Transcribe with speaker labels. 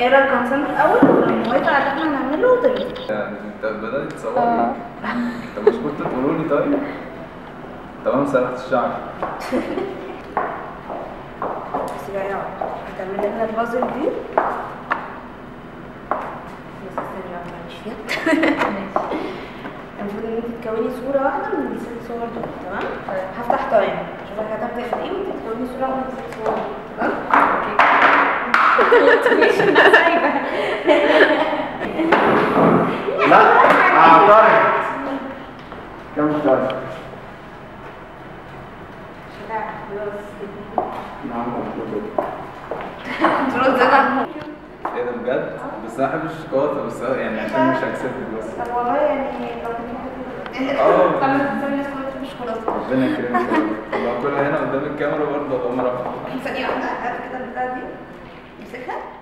Speaker 1: اقرا الكونسنت الاول ولما موافق على اللي احنا هنعمله تمام
Speaker 2: يعني انت بدأت تصوري
Speaker 3: اه
Speaker 2: طب مش كنت تقولوا لي طيب تمام سرحت الشعر
Speaker 1: بس بقى يلا هتعمل لنا البازل دي بس استني بقى معلش فيها المفروض ان انت تكوني صورة واحدة من الست صور دول تمام هفتح تايم اشوفك هتبدأ في ايه وانت تكوني صورة واحدة من الست صور دول تمام
Speaker 4: لا اعترض كم طيب نعم
Speaker 1: كنترول زاد عن
Speaker 2: ايه ده بجد؟ بس انا بحب الشوكولاته بس هو يعني عشان مش هكسبك بس
Speaker 1: طب والله يعني لو كنت
Speaker 2: اه.
Speaker 1: طب ما تسوي الناس كلها تحب الشوكولاته
Speaker 2: ربنا يكرمك طب كلها هنا قدام الكاميرا برضه اقوم ارفع
Speaker 1: ثانية واحدة هات كده البتاعة دي امسكها